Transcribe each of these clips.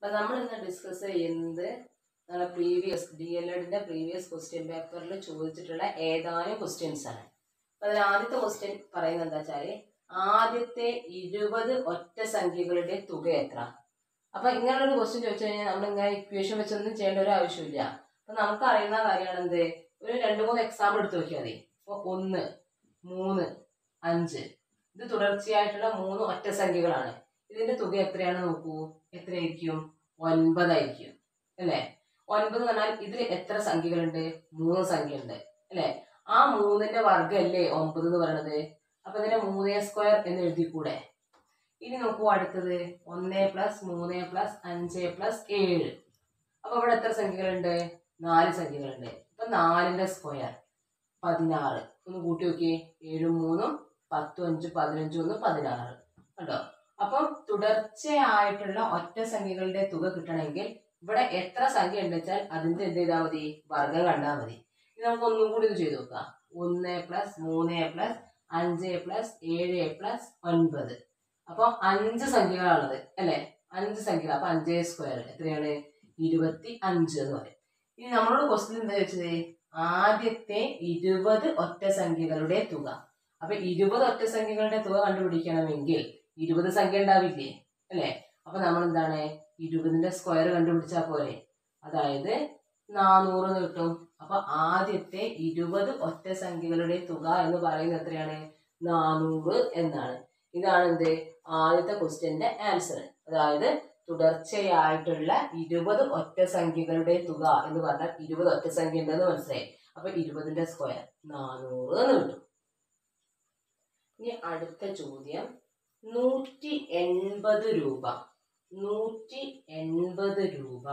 അപ്പൊ നമ്മൾ ഇന്ന് ഡിസ്കസ് ചെയ്യുന്നത് നമ്മുടെ പ്രീവിയസ് ഡി എൽ എഡിന്റെ പ്രീവിയസ് ക്വസ്റ്റ്യൻ പേപ്പറിൽ ചോദിച്ചിട്ടുള്ള ഏതാനും ക്വസ്റ്റ്യൻസ് ആണ് അപ്പൊ അതിൽ ആദ്യത്തെ ക്വസ്റ്റ്യൻ പറയുന്നത് എന്താ വെച്ചാല് ആദ്യത്തെ ഇരുപത് ഒറ്റ സംഖ്യകളുടെ തുക എത്ര അപ്പൊ ഇങ്ങനെയുള്ള ക്വസ്റ്റ്യൻ ചോദിച്ചു കഴിഞ്ഞാൽ നമ്മൾ ഇങ്ങനെ ഇക്വേഷൻ വെച്ചൊന്നും ചെയ്യേണ്ട ഒരു ആവശ്യമില്ല അപ്പൊ നമുക്ക് അറിയുന്ന കാര്യമാണ് എന്ത് ഒരു രണ്ട് മൂന്ന് എക്സാമ്പിൾ എടുത്ത് നോക്കിയാൽ മതി ഇപ്പൊ ഒന്ന് മൂന്ന് അഞ്ച് ഇത് തുടർച്ചയായിട്ടുള്ള മൂന്ന് ഒറ്റ സംഖ്യകളാണ് ഇതിന്റെ തുക എത്രയാണ് നോക്കൂ എത്രയായിരിക്കും ഒൻപതായിരിക്കും അല്ലേ ഒൻപത് എന്ന് പറഞ്ഞാൽ ഇതിൽ എത്ര സംഖ്യകളുണ്ട് മൂന്ന് സംഖ്യ ഉണ്ട് അല്ലേ ആ മൂന്നിന്റെ വർഗ്ഗം അല്ലേ ഒമ്പത് എന്ന് പറയണത് അപ്പൊ ഇതിനെ മൂന്നേ സ്ക്വയർ എന്ന് എഴുതിക്കൂടെ ഇനി നോക്കൂ അടുത്തത് ഒന്ന് പ്ലസ് മൂന്ന് പ്ലസ് അഞ്ച് പ്ലസ് ഏഴ് അപ്പൊ ഇവിടെ എത്ര സംഖ്യകളുണ്ട് നാല് സംഖ്യകളുണ്ട് അപ്പൊ നാലിന്റെ സ്ക്വയർ പതിനാറ് ഒന്ന് കൂട്ടി നോക്കിയേ ഏഴും മൂന്നും പത്തും അഞ്ചും പതിനഞ്ചും ഒന്ന് പതിനാറ് കണ്ടോ അപ്പം തുടർച്ചയായിട്ടുള്ള ഒറ്റ സംഖ്യകളുടെ തുക കിട്ടണമെങ്കിൽ ഇവിടെ എത്ര സംഖ്യ ഉണ്ട് വെച്ചാൽ അതിന്റെ എന്ത് ചെയ്താൽ മതി വർഗം കണ്ടാൽ മതി ഇത് നമുക്ക് ഒന്നും കൂടി ഇത് ചെയ്ത് നോക്കാം ഒന്ന് പ്ലസ് മൂന്ന് പ്ലസ് അഞ്ച് പ്ലസ് ഏഴ് പ്ലസ് ഒൻപത് അപ്പോൾ അഞ്ച് സംഖ്യകളാണുള്ളത് അല്ലേ അഞ്ച് സംഖ്യകൾ അപ്പൊ അഞ്ച് സ്ക്വയർ എത്രയാണ് ഇരുപത്തി അഞ്ച് എന്ന് പറയും ഇനി നമ്മളോട് ക്വസ്റ്റ്യൻ എന്താ വെച്ചത് ആദ്യത്തെ ഇരുപത് ഒറ്റ സംഖ്യകളുടെ തുക അപ്പൊ ഇരുപത് ഒറ്റ സംഖ്യകളുടെ തുക കണ്ടുപിടിക്കണമെങ്കിൽ ഇരുപത് സംഖ്യ ഉണ്ടാവില്ലേ അല്ലേ അപ്പൊ നമ്മൾ എന്താണ് ഇരുപതിന്റെ സ്ക്വയർ കണ്ടുപിടിച്ചാൽ പോലെ അതായത് നാനൂറ് എന്ന് കിട്ടും അപ്പൊ ആദ്യത്തെ ഇരുപത് ഒറ്റ സംഖ്യകളുടെ തുക എന്ന് പറയുന്നത് എത്രയാണ് നാനൂറ് എന്നാണ് ഇതാണ് എന്ത് ആദ്യത്തെ ക്വസ്റ്റ്യന്റെ ആൻസർ അതായത് തുടർച്ചയായിട്ടുള്ള ഇരുപത് ഒറ്റ സംഖ്യകളുടെ തുക എന്ന് പറഞ്ഞാൽ ഇരുപത് ഒറ്റ സംഖ്യ ഉണ്ടെന്ന് മനസ്സിലായി അപ്പൊ ഇരുപതിന്റെ സ്ക്വയർ നാനൂറ് എന്ന് കിട്ടും ഇനി അടുത്ത ചോദ്യം നൂറ്റി എൺപത് രൂപ നൂറ്റി എൺപത് രൂപ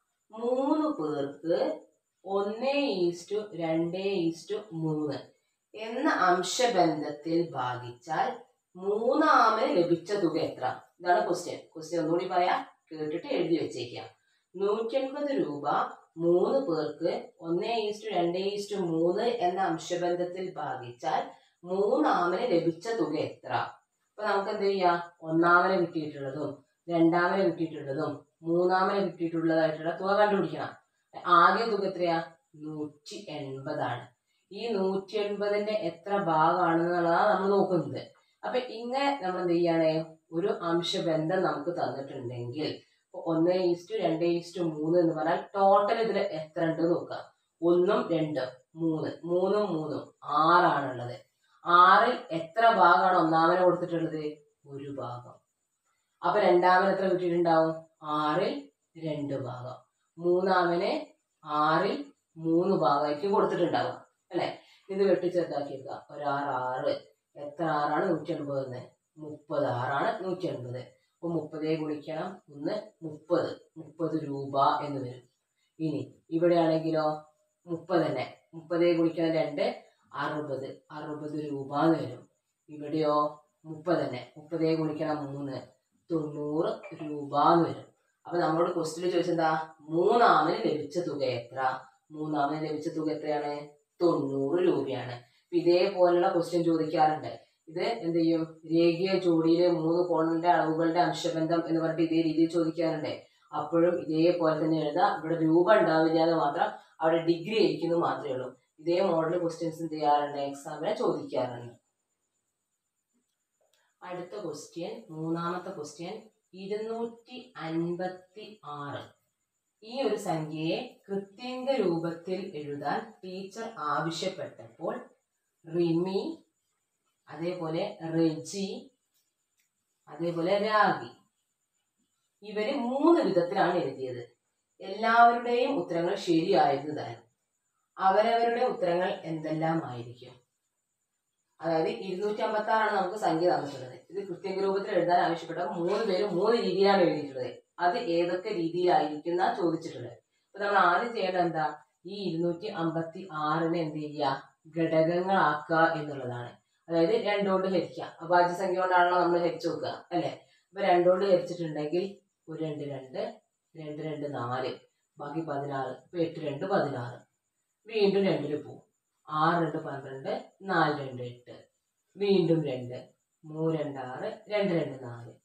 മൂന്ന് പേർക്ക് ഒന്ന് ഈസ്റ്റു രണ്ട് ഈസ്റ്റു മൂന്ന് എന്ന അംശബന്ധത്തിൽ ഭാഗിച്ചാൽ മൂന്നാമന് ലഭിച്ച തുക എത്ര ഇതാണ് ക്വസ്റ്റ്യൻ ക്വസ്റ്റ്യൻ ഒന്നുകൂടി പറയാം കേട്ടിട്ട് എഴുതി വെച്ചേക്കാം നൂറ്റി എൺപത് രൂപ മൂന്ന് പേർക്ക് ഒന്ന് ഈസ്റ്റു രണ്ട് ഈസ്റ്റു മൂന്ന് എന്ന അംശബന്ധത്തിൽ ഭാഗിച്ചാൽ മൂന്നാമന് ലഭിച്ച തുക എത്ര അപ്പൊ നമുക്ക് എന്ത് ചെയ്യാം ഒന്നാമന് കിട്ടിയിട്ടുള്ളതും രണ്ടാമന് കിട്ടിയിട്ടുള്ളതും മൂന്നാമന് കിട്ടിയിട്ടുള്ളതായിട്ടുള്ള തുക കണ്ടുപിടിക്കണം ആകെ തുക എത്രയാ നൂറ്റി എൺപതാണ് ഈ നൂറ്റി എൺപതിന്റെ എത്ര ഭാഗമാണെന്നുള്ളതാണ് നമ്മൾ നോക്കുന്നത് അപ്പൊ ഇങ്ങനെ നമ്മൾ എന്ത് ചെയ്യാണ് ഒരു അംശബന്ധം നമുക്ക് തന്നിട്ടുണ്ടെങ്കിൽ ഇപ്പൊ ഒന്ന് ഈസ്റ്റു രണ്ട് ഈസ്റ്റു മൂന്ന് എന്ന് പറഞ്ഞാൽ ടോട്ടൽ ഇതിൽ എത്ര ഉണ്ട് നോക്കുക ഒന്നും രണ്ടും മൂന്ന് മൂന്നും മൂന്നും ആറാണുള്ളത് ആറിൽ എത്ര ഭാഗമാണ് ഒന്നാമനെ കൊടുത്തിട്ടുള്ളത് ഒരു ഭാഗം അപ്പൊ രണ്ടാമന് എത്ര കിട്ടിയിട്ടുണ്ടാവും ആറിൽ രണ്ട് ഭാഗം മൂന്നാമന് ആറിൽ മൂന്ന് ഭാഗമായിരിക്കും കൊടുത്തിട്ടുണ്ടാവുക അല്ലെ ഇത് വെട്ടിച്ചെറുതാക്കിയേക്കുക ഒരാറ് ആറ് എത്ര ആറാണ് നൂറ്റി എൺപത് എന്ന് മുപ്പത് ആറാണ് നൂറ്റി എൺപത് അപ്പൊ മുപ്പതേ ഗുണിക്കണം ഒന്ന് മുപ്പത് മുപ്പത് രൂപ എന്ന് വരും ഇനി ഇവിടെയാണെങ്കിലോ മുപ്പത് തന്നെ മുപ്പതേ ഗുണിക്കണം രണ്ട് അറുപത് അറുപത് രൂപ എന്ന് വരും ഇവിടെയോ മുപ്പത് തന്നെ മുപ്പതേ ഗുണിക്കണം മൂന്ന് തൊണ്ണൂറ് രൂപ എന്ന് വരും അപ്പൊ നമ്മളോട് ക്വസ്റ്റിൽ ചോദിച്ചെന്താ മൂന്നാമന് ലഭിച്ച തുക എത്ര മൂന്നാമന് ലഭിച്ച തുക എത്രയാണ് തൊണ്ണൂറ് രൂപയാണ് അപ്പൊ ഇതേപോലുള്ള ക്വസ്റ്റ്യൻ ചോദിക്കാറുണ്ട് ഇത് എന്ത് ചെയ്യും രേഖീയ ജോഡിയിലെ മൂന്ന് കോണിന്റെ അളവുകളുടെ അംശബന്ധം എന്ന് പറഞ്ഞിട്ട് ഇതേ രീതിയിൽ ചോദിക്കാറുണ്ട് അപ്പോഴും ഇതേപോലെ തന്നെ എഴുതാം ഇവിടെ രൂപ ഉണ്ടാവില്ല എന്ന് മാത്രം അവിടെ ഡിഗ്രി ആയിരിക്കുന്നു മാത്രമേ ഉള്ളൂ ഇതേ മോഡൽ ക്വസ്റ്റ്യൻസ് എന്ത് ചെയ്യാറുണ്ട് എക്സാമിനെ ചോദിക്കാറുണ്ട് അടുത്ത ക്വസ്റ്റ്യൻ മൂന്നാമത്തെ ക്വസ്റ്റ്യൻ ഇരുന്നൂറ്റി അൻപത്തി ആറ് ഈ ഒരു സംഖ്യയെ കൃത്യങ്ക രൂപത്തിൽ എഴുതാൻ ടീച്ചർ ആവശ്യപ്പെട്ടപ്പോൾ റിമി അതേപോലെ റെജി അതേപോലെ രാഗി ഇവര് മൂന്ന് വിധത്തിലാണ് എഴുതിയത് എല്ലാവരുടെയും ഉത്തരങ്ങൾ ശരിയായിരുന്നതായിരുന്നു അവരവരുടെ ഉത്തരങ്ങൾ എന്തെല്ലാം ആയിരിക്കും അതായത് ഇരുന്നൂറ്റി അമ്പത്തി ആറാണ് നമുക്ക് സംഖ്യ തന്നിട്ടുള്ളത് ഇത് കൃത്യങ്ക രൂപത്തിൽ എഴുതാൻ ആവശ്യപ്പെട്ട മൂന്ന് പേരും മൂന്ന് രീതിയിലാണ് എഴുതിയിട്ടുള്ളത് അത് ഏതൊക്കെ രീതിയിലായിരിക്കും എന്നാ ചോദിച്ചിട്ടുള്ളത് അപ്പൊ നമ്മൾ ആദ്യം ചെയ്യേണ്ടത് എന്താ ഈ ഇരുന്നൂറ്റി അമ്പത്തി ആറിനെ എന്ത് ചെയ്യുക ഘടകങ്ങളാക്കുക എന്നുള്ളതാണ് അതായത് രണ്ടുകൊണ്ട് ഹരിക്കുക അഭാജ്യ സംഖ്യ കൊണ്ടാണല്ലോ നമ്മൾ ഹരിച്ചു നോക്കുക അല്ലെ അപ്പൊ രണ്ടുകൊണ്ട് ഹരിച്ചിട്ടുണ്ടെങ്കിൽ ഒരു രണ്ട് രണ്ട് രണ്ട് രണ്ട് നാല് ബാക്കി പതിനാറ് ഇപ്പൊ എട്ട് രണ്ട് പതിനാറ് വീണ്ടും രണ്ടില് പോവും ആറ് രണ്ട് പന്ത്രണ്ട് നാല് രണ്ട് എട്ട് വീണ്ടും രണ്ട് മൂന്ന് രണ്ട് ആറ് രണ്ട് രണ്ട് നാല്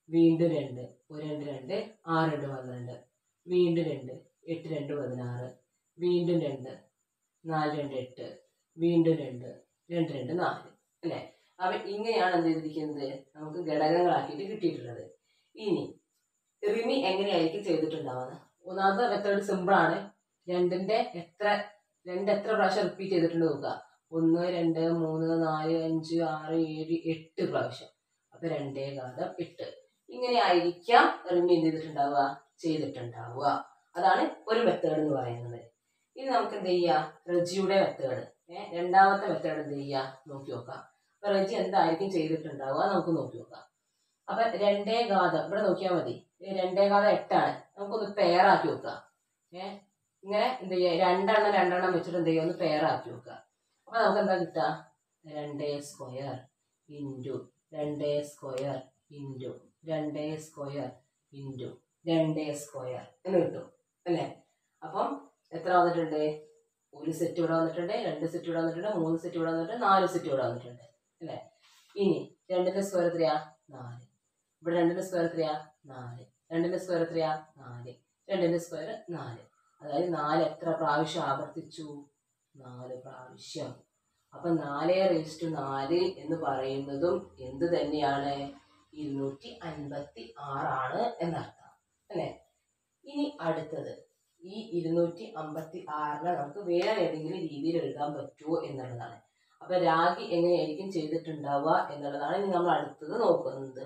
വീണ്ടും രണ്ട് ഒരു രണ്ട് രണ്ട് ആറ് രണ്ട് പന്ത്രണ്ട് വീണ്ടും രണ്ട് എട്ട് രണ്ട് പതിനാറ് വീണ്ടും രണ്ട് നാല് രണ്ട് എട്ട് വീണ്ടും രണ്ട് രണ്ട് രണ്ട് നാല് അല്ലേ അപ്പം ഇങ്ങനെയാണ് എന്ത് ചെയ്തിരിക്കുന്നത് നമുക്ക് ഘടകങ്ങളാക്കിയിട്ട് കിട്ടിയിട്ടുള്ളത് ഇനി റിമി എങ്ങനെയായിരിക്കും ചെയ്തിട്ടുണ്ടാവുന്നത് ഒന്നാമത്തെ മെത്തേഡ് സിമ്പിളാണ് രണ്ടിന്റെ എത്ര രണ്ട് എത്ര പ്രാവശ്യം റിപ്പീറ്റ് ചെയ്തിട്ടുണ്ട് നോക്കുക ഒന്ന് രണ്ട് മൂന്ന് നാല് അഞ്ച് ആറ് ഏഴ് എട്ട് പ്രാവശ്യം അപ്പൊ രണ്ടേ ഘാതം എട്ട് ഇങ്ങനെ ആയിരിക്കാം റിമി എന്ത് ചെയ്തിട്ടുണ്ടാവുക ചെയ്തിട്ടുണ്ടാവുക അതാണ് ഒരു മെത്തേഡ് എന്ന് പറയുന്നത് ഇനി നമുക്ക് എന്ത് ചെയ്യാം റജിയുടെ മെത്തേഡ് ഏഹ് രണ്ടാമത്തെ മെത്തേഡ് എന്ത് ചെയ്യാം നോക്കി നോക്കാം അപ്പൊ റജി എന്തായിരിക്കും ചെയ്തിട്ടുണ്ടാവുക നമുക്ക് നോക്കി നോക്കാം അപ്പൊ രണ്ടേ ഘാതം ഇവിടെ നോക്കിയാൽ മതി ഈ രണ്ടേ ഘാതം എട്ടാണ് നമുക്കൊന്ന് പെയറാക്കി വെക്കാം ഏഹ് ഇങ്ങനെ എന്ത് ചെയ്യുക രണ്ടെണ്ണം രണ്ടെണ്ണം വെച്ചിട്ട് എന്ത് ചെയ്യുക ഒന്ന് പെയറാക്കി വെക്കുക അപ്പൊ നമുക്ക് എന്താ കിട്ടുക രണ്ടേ സ്ക്വയർ ഇൻറ്റു രണ്ടേ സ്ക്വയർ ഇൻറ്റു രണ്ടേ സ്ക്വയർ ഇൻറ്റു രണ്ടേ സ്ക്വയർ എന്ന് കിട്ടും അല്ലേ അപ്പം എത്ര വന്നിട്ടുണ്ട് ഒരു സെറ്റ് ഇവിടെ വന്നിട്ടുണ്ട് രണ്ട് സെറ്റ് ഇവിടെ വന്നിട്ടുണ്ട് മൂന്ന് സെറ്റ് ഇവിടെ വന്നിട്ടുണ്ട് നാല് സെറ്റ് ഇവിടെ വന്നിട്ടുണ്ട് അല്ലേ ഇനി രണ്ടിന്റെ സ്ക്വയർ എത്രയാ നാല് ഇവിടെ രണ്ടിന്റെ സ്ക്വയർ എത്രയാ നാല് രണ്ടിന്റെ സ്ക്വയർ എത്രയാ നാല് രണ്ടിന്റെ സ്ക്വയർ നാല് അതായത് നാല് എത്ര പ്രാവശ്യം ആവർത്തിച്ചു നാല് പ്രാവശ്യം അപ്പൊ നാല് റേസ്റ്റ് നാല് എന്ന് പറയുന്നതും എന്ത് തന്നെയാണ് ഇരുന്നൂറ്റി അൻപത്തി ആറാണ് എന്നർത്ഥം അല്ലെ ഇനി അടുത്തത് ഈ ഇരുന്നൂറ്റി അമ്പത്തി ആറിനെ നമുക്ക് വേറെ ഏതെങ്കിലും രീതിയിൽ എഴുതാൻ പറ്റുമോ എന്നുള്ളതാണ് അപ്പൊ രാഗി എങ്ങനെയായിരിക്കും ചെയ്തിട്ടുണ്ടാവുക എന്നുള്ളതാണ് ഇനി നമ്മൾ അടുത്തത് നോക്കുന്നത്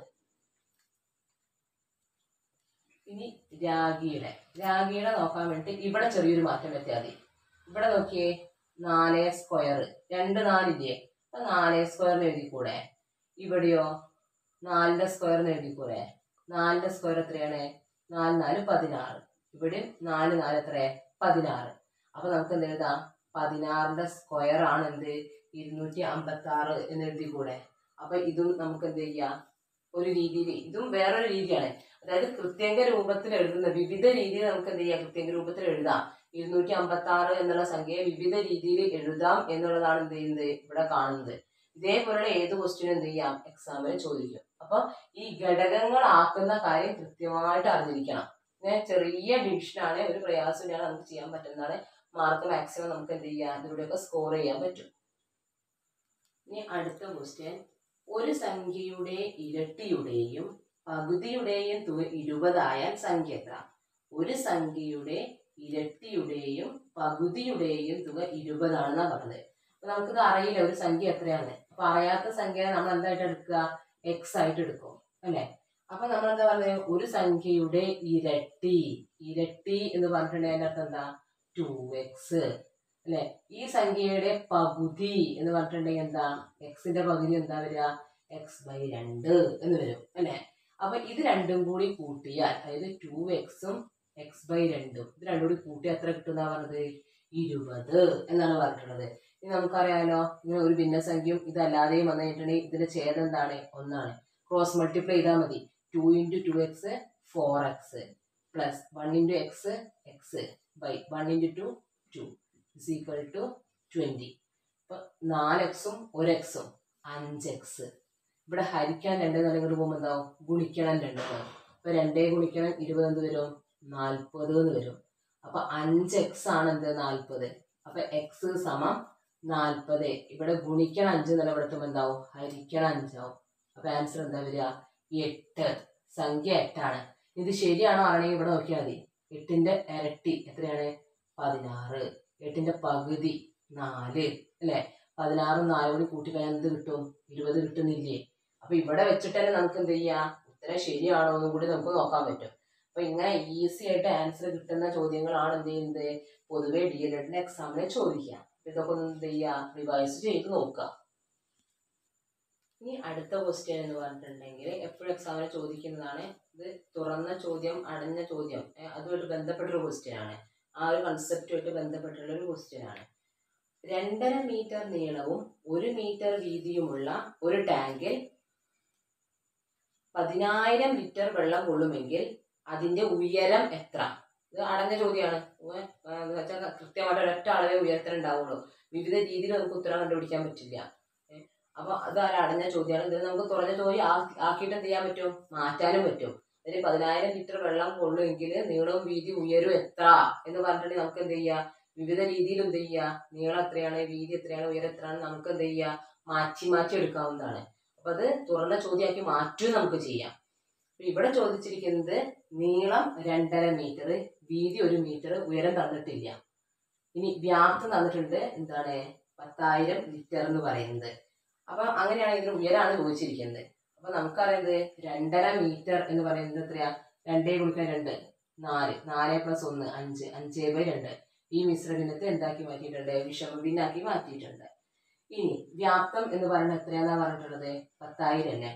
ഇനി രാഗിയുടെ രാഗിയുടെ നോക്കാൻ വേണ്ടി ഇവിടെ ചെറിയൊരു മാറ്റം വരുത്തിയാൽ മതി ഇവിടെ നോക്കിയേ നാല് സ്ക്വയർ രണ്ട് നാലില്ലേ അപ്പൊ നാല് സ്ക്വയറിന് എഴുതിക്കൂടെ ഇവിടെയോ നാലിന്റെ സ്ക്വയറിന് എഴുതിക്കൂടെ നാലിന്റെ സ്ക്വയർ എത്രയാണ് നാല് നാല് പതിനാറ് ഇവിടെ നാല് നാല് എത്ര പതിനാറ് അപ്പൊ നമുക്ക് എന്ത് എഴുതാം പതിനാറിന്റെ സ്ക്വയർ ആണ് എന്ത് ഇരുന്നൂറ്റി അമ്പത്തി ആറ് എന്ന് എഴുതിക്കൂടെ അപ്പൊ ഇതും നമുക്ക് എന്ത് ചെയ്യാം ഒരു രീതിയിൽ ഇതും വേറൊരു രീതിയാണ് അതായത് കൃത്യങ്ക രൂപത്തിൽ എഴുതുന്ന വിവിധ രീതിയിൽ നമുക്ക് എന്ത് ചെയ്യാം കൃത്യങ്ക രൂപത്തിൽ എഴുതാം ഇരുന്നൂറ്റി അമ്പത്തി ആറ് എന്നുള്ള സംഖ്യയെ വിവിധ രീതിയിൽ എഴുതാം എന്നുള്ളതാണ് എന്ത് ചെയ്യുന്നത് ഇവിടെ കാണുന്നത് ഇതേപോലുള്ള ഏത് ക്വസ്റ്റ്യനും എന്ത് ചെയ്യാം എക്സാമിന് ചോദിക്കും അപ്പൊ ഈ ഘടകങ്ങളാക്കുന്ന കാര്യം കൃത്യമായിട്ട് അറിഞ്ഞിരിക്കണം ഇങ്ങനെ ചെറിയ ഡിവിഷനാണ് ഒരു പ്രയാസമില്ലാതെ നമുക്ക് ചെയ്യാൻ പറ്റുന്നതാണ് മാർക്ക് മാക്സിമം നമുക്ക് എന്ത് ചെയ്യാം ഇതിലൂടെയൊക്കെ സ്കോർ ചെയ്യാൻ പറ്റും ഇനി അടുത്ത ക്വസ്റ്റ്യൻ ഒരു സംഖ്യയുടെ ഇരട്ടിയുടെയും പകുതിയുടെയും തുക ഇരുപതായാൽ സംഖ്യ എത്ര ഒരു സംഖ്യയുടെ ഇരട്ടിയുടെയും പകുതിയുടെയും തുക ഇരുപതാണെന്നാ പറഞ്ഞത് അപ്പൊ നമുക്കിത് അറിയില്ല ഒരു സംഖ്യ എത്രയാണ് അപ്പൊ അറിയാത്ത സംഖ്യ നമ്മൾ എന്തായിട്ട് എടുക്കുക എക്സ് ആയിട്ട് എടുക്കും അല്ലെ അപ്പൊ നമ്മൾ എന്താ പറയുന്നത് ഒരു സംഖ്യയുടെ ഇരട്ടി ഇരട്ടി എന്ന് പറഞ്ഞിട്ടുണ്ടെങ്കിൽ അതിന്റെ അർത്ഥം എന്താ ടു എക്സ് അല്ലെ ഈ സംഖ്യയുടെ പകുതി എന്ന് പറഞ്ഞിട്ടുണ്ടെങ്കിൽ എന്താ എക്സിന്റെ പകുതി എന്താ വരിക എക്സ് ബൈ രണ്ട് എന്ന് വരും അല്ലെ അപ്പൊ ഇത് രണ്ടും കൂടി കൂട്ടിയാൽ അതായത് ടു എക്സും എക്സ് ബൈ രണ്ടും ഇത് രണ്ടും കൂടി കൂട്ടി എത്ര കിട്ടുന്ന പറഞ്ഞത് ഇരുപത് എന്നാണ് പറഞ്ഞിട്ടുള്ളത് ഇനി നമുക്കറിയാലോ ഇങ്ങനെ ഒരു ഭിന്നസംഖ്യയും ഇതല്ലാതെയും വന്നു കഴിഞ്ഞിട്ടുണ്ടെങ്കിൽ ഇതിന്റെ ഛേദം എന്താണ് ഒന്നാണ് ക്രോസ് മൾട്ടിപ്ലൈ ചെയ്താൽ മതി two into two x four x plus one into x x by one into two two is equal to twenty ഇപ്പം നാല് എക്സും ഒരു എക്സും അഞ്ച് എക്സ് ഇവിടെ ഹരിക്കാൻ രണ്ട് നിലങ്ങൾ പോകുമ്പോൾ എന്താവും ഗുണിക്കണം രണ്ട് ഉണ്ടാവും അപ്പോൾ രണ്ടേ ഗുണിക്കണം ഇരുപത് എന്ത് വരും നാൽപ്പത് എന്ന് വരും അപ്പോൾ അഞ്ച് എക്സ് ആണ് എന്ത് നാൽപ്പത് അപ്പോൾ എക്സ് സമം നാൽപ്പത് ഇവിടെ ഗുണിക്കണം അഞ്ച് നില ഇവിടെ എത്തുമ്പോൾ എന്താവും ഹരിക്കണം അഞ്ചാവും അപ്പോൾ ആൻസർ എന്താ വരിക എട്ട് സംഖ്യ എട്ടാണ് ഇത് ശരിയാണോ ആണെങ്കിൽ ഇവിടെ നോക്കിയാൽ മതി എട്ടിന്റെ ഇരട്ടി എത്രയാണ് പതിനാറ് എട്ടിന്റെ പകുതി നാല് അല്ലെ പതിനാറും നാലും കൂടി കൂട്ടിക്കഴിഞ്ഞാൽ എന്ത് കിട്ടും ഇരുപത് കിട്ടുന്നില്ലേ അപ്പൊ ഇവിടെ വെച്ചിട്ട് തന്നെ നമുക്ക് എന്ത് ചെയ്യാം ഉത്തരം ശരിയാണോ എന്നും കൂടി നമുക്ക് നോക്കാൻ പറ്റും അപ്പൊ ഇങ്ങനെ ഈസി ആയിട്ട് ആൻസർ കിട്ടുന്ന ചോദ്യങ്ങളാണ് എന്ത് ചെയ്യുന്നത് പൊതുവെ ഡി എൽ എഡിന്റെ എക്സാമിന് ചോദിക്കുക ഇതൊക്കെ ഒന്ന് എന്ത് ചെയ്യുക റിവൈസ് ചെയ്ത് നോക്കുക ഇനി അടുത്ത ക്വസ്റ്റ്യൻ എന്ന് പറഞ്ഞിട്ടുണ്ടെങ്കിൽ എപ്പോഴും എക്സാമിന് ചോദിക്കുന്നതാണ് ഇത് തുറന്ന ചോദ്യം അടഞ്ഞ ചോദ്യം ഏ, അതുമായിട്ട് ബന്ധപ്പെട്ടൊരു ക്വസ്റ്റ്യൻ ആണ് ആ ഒരു കൺസെപ്റ്റുമായിട്ട് ബന്ധപ്പെട്ടുള്ള ഒരു ക്വസ്റ്റ്യൻ ആണ് രണ്ടര മീറ്റർ നീളവും ഒരു മീറ്റർ വീതിയുമുള്ള ഒരു ടാങ്കിൽ പതിനായിരം ലിറ്റർ വെള്ളം കൊള്ളുമെങ്കിൽ അതിന്റെ ഉയരം എത്ര ഇത് അടഞ്ഞ ചോദ്യമാണ് ഉവ്വ്, ആ, എന്ന് വെച്ചാൽ കൃത്യമായിട്ട് ഒരൊറ്റ അളവേ ഉയരത്തിലുണ്ടാവുള്ളൂ വിവിധ രീതിയിൽ നമുക്ക് ഉത്തരം കണ്ടുപിടിക്കാൻ പറ്റില്ല ഏ, അപ്പൊ അത് ഒരു അടഞ്ഞ ചോദ്യമാണ് ഇത് നമുക്ക് തുറന്ന ചോദ്യം ആ- ആക്കിയിട്ട് എന്ത് ചെയ്യാൻ പറ്റും മാറ്റാനും പറ്റും ഒരു പതിനായിരം ലിറ്റർ വെള്ളം കൊള്ളുമെങ്കിൽ നീളവും വീതി ഉയരും എത്ര എന്ന് പറഞ്ഞിട്ടുണ്ടെങ്കിൽ നമുക്ക് എന്ത് ചെയ്യാം വിവിധ രീതിയിൽ എന്ത് ചെയ്യുക നീളം എത്രയാണ് വീതി എത്രയാണ് ഉയരം എത്രയാണ് നമുക്ക് എന്ത് ചെയ്യുക മാറ്റി മാറ്റി എടുക്കാവുന്നതാണ് അപ്പൊ അത് തുറന്ന ചോദ്യമാക്കി മാറ്റും നമുക്ക് ചെയ്യാം അപ്പൊ ഇവിടെ ചോദിച്ചിരിക്കുന്നത് നീളം രണ്ടര മീറ്റർ വീതി ഒരു മീറ്റർ ഉയരം തന്നിട്ടില്ല ഇനി വ്യാപ്തം തന്നിട്ടുണ്ട് എന്താണ് പത്തായിരം ലിറ്റർ എന്ന് പറയുന്നത് അപ്പൊ അങ്ങനെയാണെങ്കിൽ ഇതിന് ഉയരാണ് ചോദിച്ചിരിക്കുന്നത് അപ്പൊ നമുക്കറിയുന്നത് രണ്ടര മീറ്റർ എന്ന് പറയുന്നത് എത്രയാ രണ്ടേ കൊടുക്കാൻ രണ്ട് നാല് നാല് പ്ലസ് ഒന്ന് അഞ്ച് അഞ്ചേ ബൈ രണ്ട് ഈ മിശ്രഭിന്നത്തെ എന്താക്കി മാറ്റിയിട്ടുണ്ട് വിഷമ ഭിന്നാക്കി മാറ്റിയിട്ടുണ്ട് ഇനി വ്യാപ്തം എന്ന് പറയുന്നത് എത്രയാന്നാ പറഞ്ഞിട്ടുള്ളത് പത്തായിരം അല്ലേ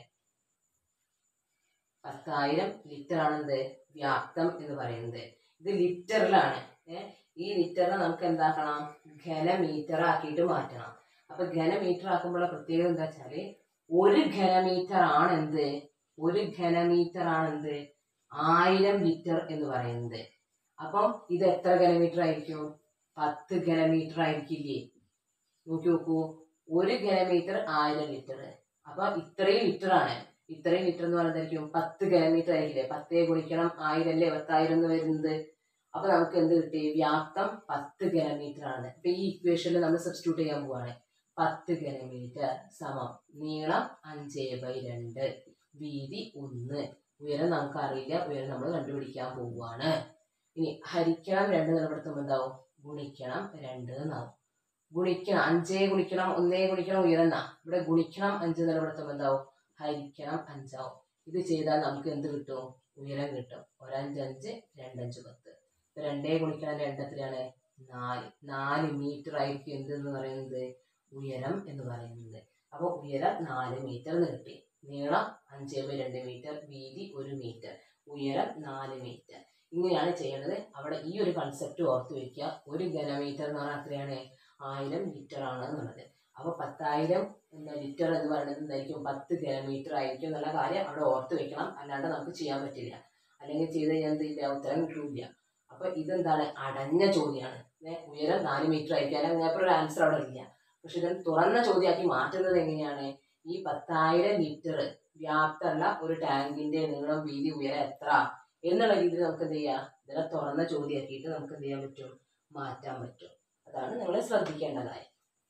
പത്തായിരം ലിറ്റർ ആണെന്ത് വ്യാപ്തം എന്ന് പറയുന്നത് ഇത് ലിറ്ററിലാണ് ഏഹ് ഈ ലിറ്ററിനെ നമുക്ക് എന്താക്കണം ഘനമീറ്റർ ആക്കിയിട്ട് മാറ്റണം അപ്പൊ ഘനമീറ്റർ ആക്കുമ്പോഴുള്ള പ്രത്യേകത എന്താ വെച്ചാല് ഒരു ഘനമീറ്റർ ആണ് എന്ത് ഒരു ഘനമീറ്റർ ആണ് എന്ത് ആയിരം ലിറ്റർ എന്ന് പറയുന്നത് അപ്പം ഇത് എത്ര ഘനമീറ്റർ ആയിരിക്കും പത്ത് ഘനമീറ്റർ ആയിരിക്കില്ലേ നോക്കി നോക്കൂ ഒരു ഘനമീറ്റർ ആയിരം ലിറ്റർ അപ്പൊ ഇത്രയും ലിറ്റർ ആണ് ഇത്രയും ലിറ്റർ എന്ന് പറയുന്നതായിരിക്കും പത്ത് ഘനമീറ്റർ ആയിരിക്കില്ലേ പത്തേ ഗുണിക്കണം ആയിരം അല്ലേ പത്തായിരം എന്ന് വരുന്നത് അപ്പൊ നമുക്ക് എന്ത് കിട്ടി വ്യാപ്തം പത്ത് ഘനമീറ്റർ ആണ് ഇപ്പൊ ഈ ഇക്വേഷനിൽ നമ്മൾ സബ്സ്റ്റിറ്റ്യൂട്ട് ചെയ്യാൻ പോവാണ് പത്ത് ഘനമീറ്റർ സമം നീളം അഞ്ച് ബൈ രണ്ട് വീതി ഒന്ന് ഉയരം നമുക്ക് അറിയില്ല ഉയരം നമ്മൾ കണ്ടുപിടിക്കാൻ പോവുകയാണ് ഇനി ഹരിക്കണം രണ്ട് നിലപ്പെടുത്തുമ്പോൾ എന്താവും ഗുണിക്കണം രണ്ട് എന്നാവും ഗുണിക്കണം അഞ്ചേ ഗുണിക്കണം ഒന്നേ ഗുണിക്കണം ഉയരം എന്നാ ഇവിടെ ഗുണിക്കണം അഞ്ച് നിലപ്പെടുത്തുമ്പോൾ എന്താവും ഹരിക്കണം അഞ്ചാവും ഇത് ചെയ്താൽ നമുക്ക് എന്ത് കിട്ടും ഉയരം കിട്ടും ഒരഞ്ചഞ്ച് രണ്ടഞ്ച് പത്ത് ഇപ്പൊ രണ്ടേ ഗുണിക്കണം രണ്ട് എത്രയാണ് നാല് നാല് മീറ്റർ ആയിരിക്കും എന്തെന്ന് പറയുന്നത് ഉയരം എന്ന് പറയുന്നത് അപ്പോൾ ഉയരം നാല് മീറ്റർ എന്ന് കിട്ടി നീളം അഞ്ച് ബൈ രണ്ട് മീറ്റർ വീതി ഒരു മീറ്റർ ഉയരം നാല് മീറ്റർ ഇങ്ങനെയാണ് ചെയ്യേണ്ടത് അവിടെ ഈ ഒരു കൺസെപ്റ്റ് ഓർത്ത് വെക്കുക ഒരു ഘനമീറ്റർ എന്ന് പറഞ്ഞാൽ എത്രയാണ് ആയിരം ലിറ്റർ ആണ് എന്നുള്ളത് അപ്പോൾ പത്തായിരം എന്താ ലിറ്റർ എന്ന് പറയുന്നത് എന്തായിരിക്കും പത്ത് ഘനമീറ്റർ ആയിരിക്കും എന്നുള്ള കാര്യം അവിടെ ഓർത്ത് വെക്കണം അല്ലാണ്ട് നമുക്ക് ചെയ്യാൻ പറ്റില്ല അല്ലെങ്കിൽ ചെയ്ത് കഴിഞ്ഞാൽ എന്തില്ല ഉത്തരം കിട്ടൂല അപ്പൊ ഇതെന്താണ് അടഞ്ഞ ചോദ്യമാണ് ഏ, ഉയരം നാല് മീറ്റർ ആയിരിക്കും അല്ലെങ്കിൽ അങ്ങനത്തെ ഒരു ആൻസർ അവിടെ ഇല്ല പക്ഷെ ഇത് തുറന്ന ചോദ്യമാക്കി മാറ്റുന്നത് എങ്ങനെയാണ് ഈ പത്തായിരം ലിറ്റർ വ്യാപ്തമുള്ള ഒരു ടാങ്കിന്റെ നീളം വീതി ഉയരം എത്ര എന്നുള്ള രീതിയിൽ നമുക്ക് എന്ത് ചെയ്യാം ഇതിനെ തുറന്ന ചോദ്യമാക്കിയിട്ട് നമുക്ക് എന്ത് ചെയ്യാൻ പറ്റും മാറ്റാൻ പറ്റും അതാണ് നിങ്ങൾ ശ്രദ്ധിക്കേണ്ടതായി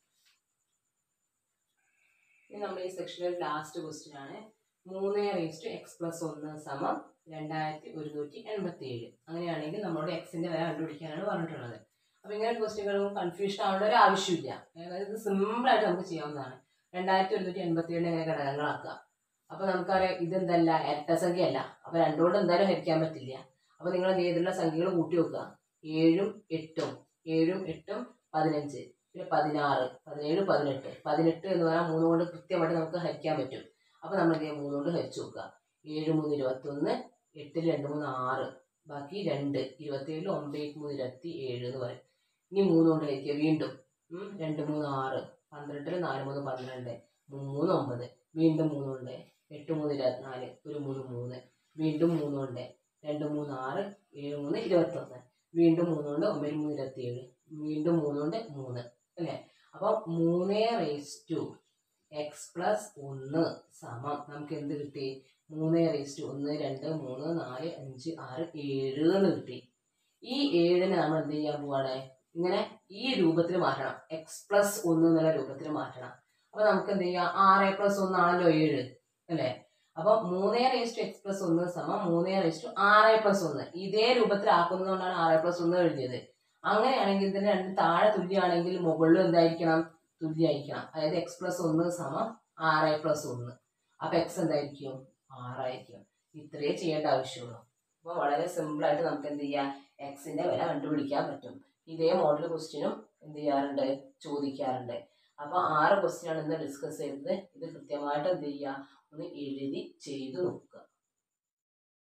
ഇനി നമ്മൾ ഈ സെക്ഷനിൽ ലാസ്റ്റ് ക്വസ്റ്റ്യൻ ആണ് മൂന്ന് റേസ്റ്റ് എക്സ് പ്ലസ് ഒന്ന് സമം രണ്ടായിരത്തി ഒരുന്നൂറ്റി എൺപത്തി ഏഴ് അങ്ങനെയാണെങ്കിൽ നമ്മളോട് എക്സിന്റെ വില കണ്ടുപിടിക്കാനാണ് പറഞ്ഞിട്ടുള്ളത് അപ്പൊ ഇങ്ങനെ ക്വസ്റ്റ്യനുകളും കൺഫ്യൂഷൻ ആവേണ്ട ഒരു ആവശ്യമില്ല അതായത് ഇത് സിമ്പിൾ ആയിട്ട് നമുക്ക് ചെയ്യാവുന്നതാണ് രണ്ടായിരത്തി ഒരുന്നൂറ്റി എൺപത്തി ഏഴിനെ എങ്ങനെ ഘടകങ്ങളാക്കുക അപ്പൊ നമുക്കറിയാം ഇതെന്തല്ല ഇരട്ട സംഖ്യയല്ല അപ്പൊ രണ്ടുകൊണ്ട് എന്തായാലും ഹരിക്കാൻ പറ്റില്ല അപ്പൊ നിങ്ങൾ എന്ത് ചെയ്തിട്ടുള്ള സംഖ്യകൾ കൂട്ടി വെക്കുക ഏഴും എട്ടും ഏഴും എട്ടും പതിനഞ്ച് പിന്നെ പതിനാറ് പതിനേഴ് പതിനെട്ട് പതിനെട്ട് എന്ന് പറഞ്ഞാൽ മൂന്ന് കൊണ്ട് കൃത്യമായിട്ട് നമുക്ക് ഹരിക്കാൻ പറ്റും അപ്പൊ നമ്മൾ എന്ത് ചെയ്യാം മൂന്ന് കൊണ്ട് ഹരിച്ചു നോക്കുക ഏഴ് മൂന്ന് ഇരുപത്തൊന്ന് എട്ടിൽ രണ്ട് മൂന്ന് ആറ് ബാക്കി രണ്ട് ഇരുപത്തേഴിൽ ഒമ്പത് എട്ട് മൂന്ന് ഇരുപത്തി ഏഴ് എന്ന് പറയും ഇനി മൂന്ന് കൊണ്ട് ഹരിക്കുക വീണ്ടും ഉം, രണ്ട് മൂന്ന് ആറ് പന്ത്രണ്ടിൽ നാല് മൂന്ന് പന്ത്രണ്ട് മൂന്ന് ഒമ്പത് വീണ്ടും മൂന്ന് കൊണ്ട് എട്ട് മൂന്ന് ഇരുപത്തിനാല് ഒരു മൂന്ന് മൂന്ന് വീണ്ടും മൂന്ന് കൊണ്ട് രണ്ട് മൂന്ന് ആറ് ഏഴ് മൂന്ന് ഇരുപത്തൊന്ന് വീണ്ടും മൂന്ന് കൊണ്ട് ഒമ്പത് മൂന്ന് ഇരുപത്തി ഏഴ് വീണ്ടും മൂന്ന് കൊണ്ട് മൂന്ന് അല്ലേ അപ്പം മൂന്ന് റേസ് ടു എക്സ് പ്ലസ് ഒന്ന് സമം നമുക്ക് എന്ത് കിട്ടി മൂന്ന് റേസ് ടു ഒന്ന് രണ്ട് മൂന്ന് നാല് അഞ്ച് ആറ് ഏഴ് എന്ന് കിട്ടി ഈ ഏഴിനെ നമ്മൾ എന്ത് ചെയ്യാൻ പോവാണ് ഇങ്ങനെ ഈ രൂപത്തിൽ മാറ്റണം എക്സ് പ്ലസ് ഒന്ന് എന്നുള്ള രൂപത്തിൽ മാറ്റണം അപ്പൊ നമുക്ക് എന്ത് ചെയ്യാം ആറ് പ്ലസ് ഒന്നാണല്ലോ ഏഴ് അല്ലേ അപ്പൊ മൂന്നേ റേസ് ടു എക്സ് പ്ലസ് ഒന്ന് സമം മൂന്നേ റേസ് ടു ആറ് പ്ലസ് ഒന്ന് ഇതേ രൂപത്തിലാക്കുന്നതുകൊണ്ടാണ് ആറ് പ്ലസ് ഒന്ന് എഴുതിയത് അങ്ങനെയാണെങ്കിൽ ഇതിന് രണ്ട് താഴെ തുല്യമാണെങ്കിൽ മുകളിൽ എന്തായിരിക്കണം തുല്യമായിരിക്കണം അതായത് എക്സ് പ്ലസ് ഒന്ന് സമം ആറ് പ്ലസ് ഒന്ന് അപ്പൊ എക്സ് എന്തായിരിക്കും ആറായിരിക്കും ഇത്രയേ ചെയ്യേണ്ട ആവശ്യമുള്ളൂ അപ്പോൾ വളരെ സിമ്പിൾ ആയിട്ട് നമുക്ക് എന്ത് ചെയ്യാം എക്സിന്റെ വില കണ്ടുപിടിക്കാൻ പറ്റും ഇതേ മോഡൽ ക്വസ്റ്റ്യനും എന്ത് ചെയ്യാറുണ്ട് ചോദിക്കാറുണ്ട് അപ്പൊ ആറ് ക്വസ്റ്റ്യൻ ആണ് ഇന്ന് ഡിസ്കസ് ചെയ്തത് ഇത് കൃത്യമായിട്ട് എന്ത് ചെയ്യുക ഒന്ന് എഴുതി ചെയ്തു നോക്കുക